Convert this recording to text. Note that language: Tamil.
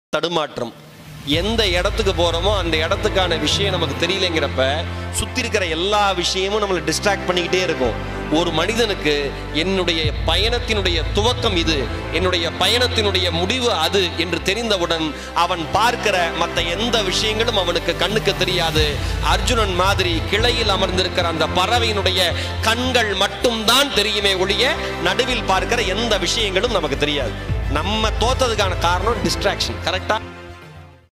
தடுமாற்றம் எந்த இடத்துக்கு போறோமோ அந்த இடத்துக்கான விஷயம் நமக்கு தெரியலங்கிறப்ப சுத்தி இருக்கிற எல்லா விஷயமும் நம்மளை டிஸ்ட்ராக்ட் பண்ணிக்கிட்டே இருக்கும் ஒரு மனிதனுக்கு என்னுடைய பயணத்தினுடைய துவக்கம் இது என்னுடைய பயணத்தினுடைய முடிவு அது என்று தெரிந்தவுடன் அவன் பார்க்கிற மற்ற எந்த விஷயங்களும் அவனுக்கு கண்ணுக்கு தெரியாது அர்ஜுனன் மாதிரி கிளையில் அமர்ந்திருக்கிற அந்த பறவையினுடைய கண்கள் மட்டும்தான் தெரியுமே ஒழிய நடுவில் பார்க்கிற எந்த விஷயங்களும் நமக்கு தெரியாது நம்ம தோத்ததுக்கான காரணம் டிஸ்ட்ராக்ஷன் கரெக்டா